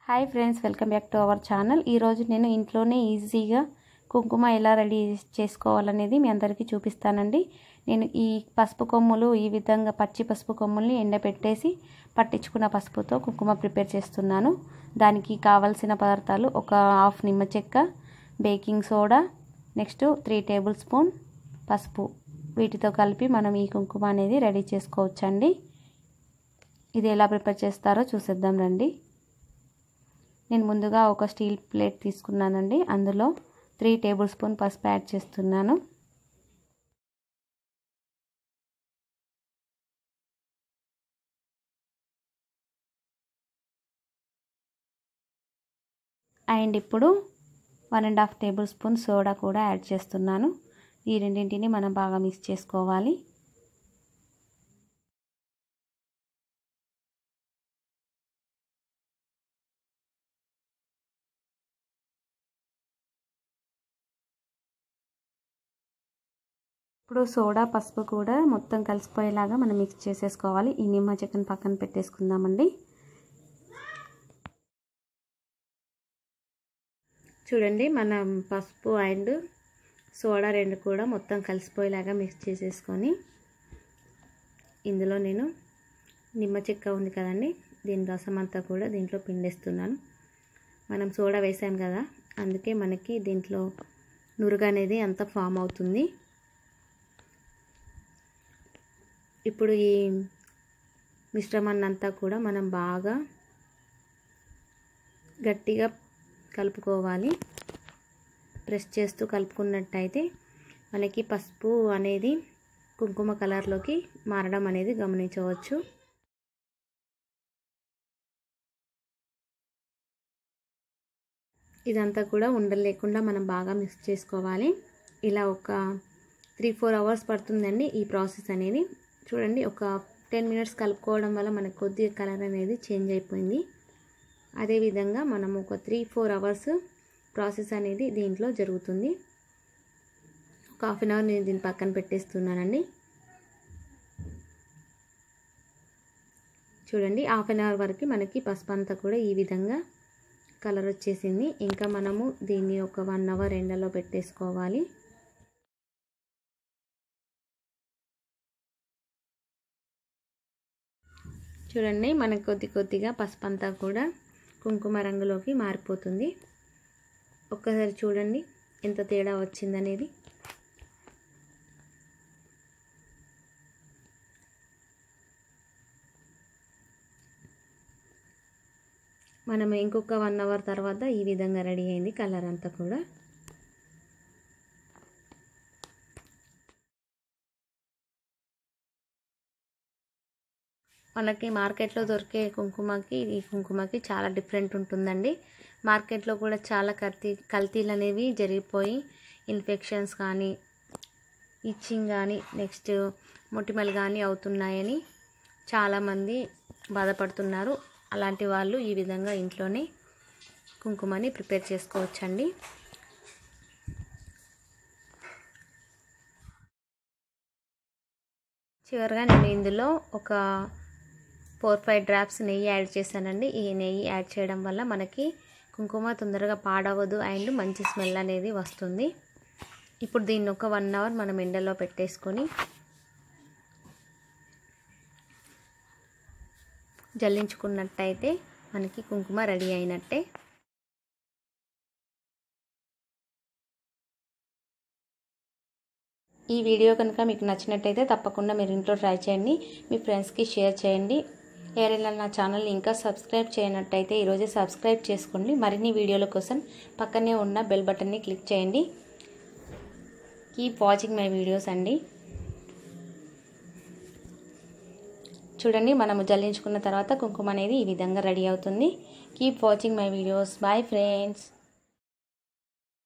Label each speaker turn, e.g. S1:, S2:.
S1: hi friends welcome back to our channel ఈరోజు నేను ఇంట్లోనే ఈజీగా కుంకుమ ఎలా రెడీ చేసుకోవాలనేది మీ అందరికీ చూపిస్తానండి నేను ఈ పసుపు కొమ్ములు ఈ విధంగా పచ్చి పసుపు కొమ్ముల్ని ఎండబెట్టేసి పట్టించుకున్న పసుపుతో కుంకుమ ప్రిపేర్ చేస్తున్నాను దానికి కావలసిన పదార్థాలు ఒక హాఫ్ నిమ్మ చెక్క baking soda next three tablespoon పసుపు వీటితో కలిపి మనం ఈ కుంకుమ అనేది రెడీ చేసుకోవచ్చండి ఇది ఎలా ప్రిపేర్ చేస్తారో చూసేద్దాం రండి నేను ముందుగా ఒక స్టీల్ ప్లేట్ తీసుకున్నానండి అందులో త్రీ టేబుల్ స్పూన్ పసుపు యాడ్ చేస్తున్నాను అండ్ ఇప్పుడు one and half tablespoon soda కూడా యాడ్ చేస్తున్నాను ఈ రెండింటిని మనం బాగా మిక్స్ చేసుకోవాలి ఇప్పుడు సోడా పసుపు కూడా మొత్తం కలిసిపోయేలాగా మనం మిక్స్ చేసేసుకోవాలి ఈ నిమ్మ చెక్కను పక్కన పెట్టేసుకుందామండి చూడండి మనం పసుపు అండ్ సోడా రెండు కూడా మొత్తం కలిసిపోయేలాగా మిక్స్ చేసేసుకొని ఇందులో నేను నిమ్మ చెక్క ఉంది కదండి దీని రసం అంతా కూడా దీంట్లో పిండేస్తున్నాను మనం సోడా వేసాం కదా అందుకే మనకి దీంట్లో నురుగు అనేది అంత ఫామ్ అవుతుంది ఇప్పుడు ఈ మిశ్రమాన్ని అంతా కూడా మనం బాగా గట్టిగా కలుపుకోవాలి ప్రెస్ చేస్తూ కలుపుకున్నట్టయితే మనకి పసుపు అనేది కుంకుమ కలర్లోకి మారడం అనేది గమనించవచ్చు ఇదంతా కూడా ఉండలేకుండా మనం బాగా మిక్స్ చేసుకోవాలి ఇలా ఒక త్రీ ఫోర్ అవర్స్ పడుతుందండి ఈ ప్రాసెస్ అనేది చూడండి ఒక టెన్ మినిట్స్ కలుపుకోవడం వల్ల మనకు కొద్దిగా కలర్ అనేది చేంజ్ అయిపోయింది అదేవిధంగా మనం ఒక త్రీ ఫోర్ అవర్స్ ప్రాసెస్ అనేది దీంట్లో జరుగుతుంది ఒక హాఫ్ అన్ అవర్ నేను దీన్ని పక్కన పెట్టేస్తున్నానండి చూడండి హాఫ్ అన్ అవర్ వరకు మనకి పసుపు అంతా కూడా ఈ విధంగా కలర్ వచ్చేసింది ఇంకా మనము దీన్ని ఒక వన్ అవర్ ఎండలో పెట్టేసుకోవాలి చూడండి మనకు కొద్ది కొద్దిగా పసుపు అంతా కూడా కుంకుమ రంగులోకి మారిపోతుంది ఒక్కసారి చూడండి ఎంత తేడా వచ్చిందనేది మనం ఇంకొక వన్ అవర్ తర్వాత ఈ విధంగా రెడీ అయింది కలర్ అంతా కూడా మనకి మార్కెట్లో దొరికే కుంకుమకి ఈ కుంకుమకి చాలా డిఫరెంట్ ఉంటుందండి మార్కెట్లో కూడా చాలా కల్తీ కల్తీలు అనేవి జరిగిపోయి ఇన్ఫెక్షన్స్ కానీ ఇచ్చింగ్ కానీ నెక్స్ట్ మొటిమలు కానీ అవుతున్నాయని చాలామంది బాధపడుతున్నారు అలాంటి వాళ్ళు ఈ విధంగా ఇంట్లోనే కుంకుమని ప్రిపేర్ చేసుకోవచ్చండి చివరిగా నేను ఇందులో ఒక ఫోర్ ఫైవ్ డ్రాప్స్ నెయ్యి యాడ్ చేశానండి ఈ నెయ్యి యాడ్ చేయడం వల్ల మనకి కుంకుమ తొందరగా పాడవదు అండ్ మంచి స్మెల్ అనేది వస్తుంది ఇప్పుడు దీన్ని ఒక వన్ అవర్ మనం ఎండలో పెట్టేసుకొని జల్లించుకున్నట్టయితే మనకి కుంకుమ రెడీ అయినట్టే ఈ వీడియో కనుక మీకు నచ్చినట్టయితే తప్పకుండా మీరు ఇంట్లో ట్రై చేయండి మీ ఫ్రెండ్స్కి షేర్ చేయండి ఎవరైనా నా ఛానల్ ఇంకా సబ్స్క్రైబ్ చేయనట్టయితే ఈరోజే సబ్స్క్రైబ్ చేసుకోండి మరిన్ని వీడియోల కోసం పక్కనే ఉన్న బెల్ బటన్ని క్లిక్ చేయండి కీప్ వాచింగ్ మై వీడియోస్ అండి చూడండి మనము జల్లించుకున్న తర్వాత కుంకుమ అనేది ఈ విధంగా రెడీ అవుతుంది keep watching my videos bye friends